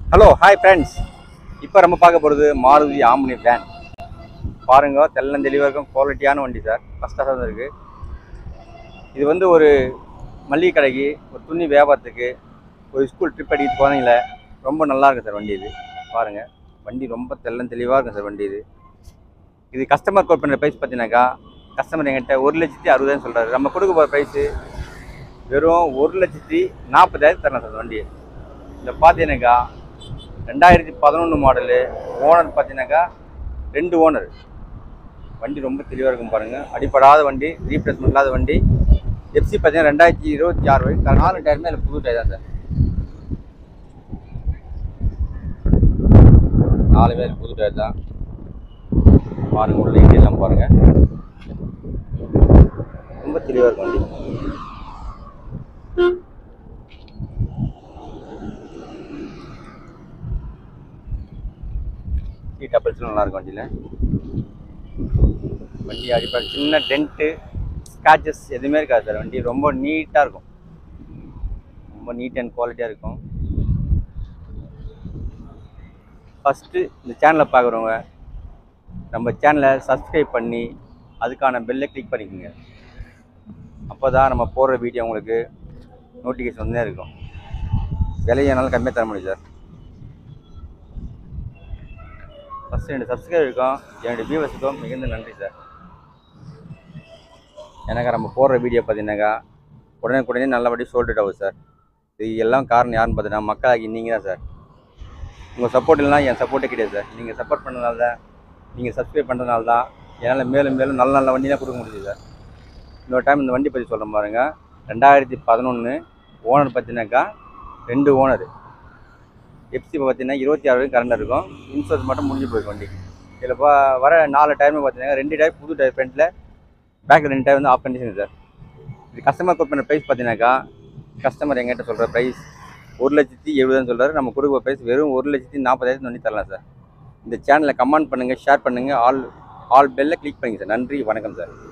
hello hi friends இப்போ நம்ம பார்க்க போகிறது மாருதி ஆம்னி வேன் பாருங்க தெல்லம் தெளிவாக இருக்கும் குவாலிட்டியான வண்டி சார் ஃபஸ்ட் கிளாஸாக இருக்குது இது வந்து ஒரு மளிகை கடைக்கு ஒரு துணி வியாபாரத்துக்கு ஒரு ஸ்கூல் ட்ரிப் அடிக்கிட்டு போனீங்களே ரொம்ப நல்லா இருக்கும் சார் வண்டி இது பாருங்கள் வண்டி ரொம்ப தெல்லம் தெளிவாக இருக்கும் சார் வண்டி இது இது கஸ்டமர் கோட் பண்ணுற ப்ரைஸ் பார்த்தீங்கன்னாக்கா கஸ்டமர் எங்கிட்ட ஒரு லட்சத்தி அறுபதாயிரம் சொல்கிறாரு நம்ம கொடுக்க போகிற ப்ரைஸு வெறும் ஒரு லட்சத்தி நாற்பதாயிரம் தரலாம் சார் வண்டியை இதில் பார்த்தீங்கன்னாக்கா ரெண்டாயிரத்தி பதினொன்று மாடலு ஓனர் பார்த்தீங்கன்னாக்கா ரெண்டு ஓனர் வண்டி ரொம்ப தெளிவாக இருக்கும் பாருங்கள் அடிப்படாத வண்டி ரீப்ளேஸ்மெண்ட் இல்லாத வண்டி எஃப்சி பார்த்தீங்கன்னா ரெண்டாயிரத்தி இருபத்தி ஆறு வரைக்கும் நாலு டயருமே அதில் புது டயர் தான் சார் நாலு பேர் புது டயர் தான் பாருங்க உள்ள இன்டீரியெல்லாம் பாருங்க ரொம்ப தெளிவாக இருக்கும் வண்டி சீட் டபுள்ஸ் நல்லா இருக்கும் வண்டியில் வண்டி அடிப்படை சின்ன டென்ட்டு ஸ்க்ராச்சஸ் எதுவுமே இருக்காது சார் வண்டி ரொம்ப நீட்டாக இருக்கும் ரொம்ப நீட் அண்ட் குவாலிட்டியாக இருக்கும் ஃபஸ்ட்டு இந்த சேனலை பார்க்குறவங்க நம்ம சேனலை சப்ஸ்கிரைப் பண்ணி அதுக்கான பெல்லை கிளிக் பண்ணிக்கோங்க அப்போ தான் நம்ம போடுற வீடியோ உங்களுக்கு நோட்டிஃபிகேஷன் வந்துனே இருக்கும் விலையனாலும் கம்மியாக தர முடியும் சார் ஃபஸ்ட்டு ரெண்டு சப்ஸ்கிரைப் இருக்கும் என்னுடைய வியூவர்ஸுக்கும் மிகுந்த நன்றி சார் எனக்கு நம்ம போடுற வீடியோ பார்த்தீங்கன்னாக்கா உடனே உடனே நல்லபடி சோல்ட் ஆகும் சார் இது எல்லாம் காரணம் யாருன்னு பார்த்தீங்கன்னா மக்களாகி நீங்கள் தான் சார் உங்கள் சப்போர்ட் இல்லைனா என் சப்போர்ட்டே கிடையாது சார் நீங்கள் சப்போர்ட் பண்ணனால தான் நீங்கள் சப்ஸ்கிரைப் பண்ணுறதுனால தான் என்னால் மேலும் மேலும் நல்ல நல்ல வண்டி தான் கொடுக்க முடியுது சார் இன்னொரு டைம் இந்த வண்டி பற்றி சொல்கிறேன் பாருங்கள் ரெண்டாயிரத்தி பதினொன்று ஓனர் பார்த்தீங்கன்னாக்கா ரெண்டு ஓனர் எஃப்சி பார்த்தீங்கன்னா இருபத்தி ஆறு வரைக்கும் கரண்ட் இருக்கும் இன்சூரன்ஸ் மட்டும் முடிஞ்சு போயிருக்கு வண்டி இதில் இப்போ வர நாலு டைமே பார்த்தீங்கன்னா ரெண்டு டயர் புது டயர் ஃப்ரண்ட்டில் பேக்கில் ரெண்டு டயர் வந்து ஆஃப் கண்டிஷன் சார் இது கஸ்டமர் கோட் பண்ண ப்ரைஸ் பார்த்தீங்கன்னாக்கா கஸ்டமர் எங்கிட்ட சொல்கிற ப்ரைஸ் ஒரு லட்சத்தி எழுபதுன்னு சொல்கிறாரு நம்ம கொடுக்குற ப்ரைஸ் வெறும் ஒரு லட்சத்தி நாற்பதாயிரத்து வண்டி தரலாம் சார் இந்த சேனலை கமெண்ட் பண்ணுங்கள் ஷேர் பண்ணுங்கள் ஆல் ஆல் பெல்லை கிளிக் பண்ணுங்க சார் நன்றி வணக்கம் சார்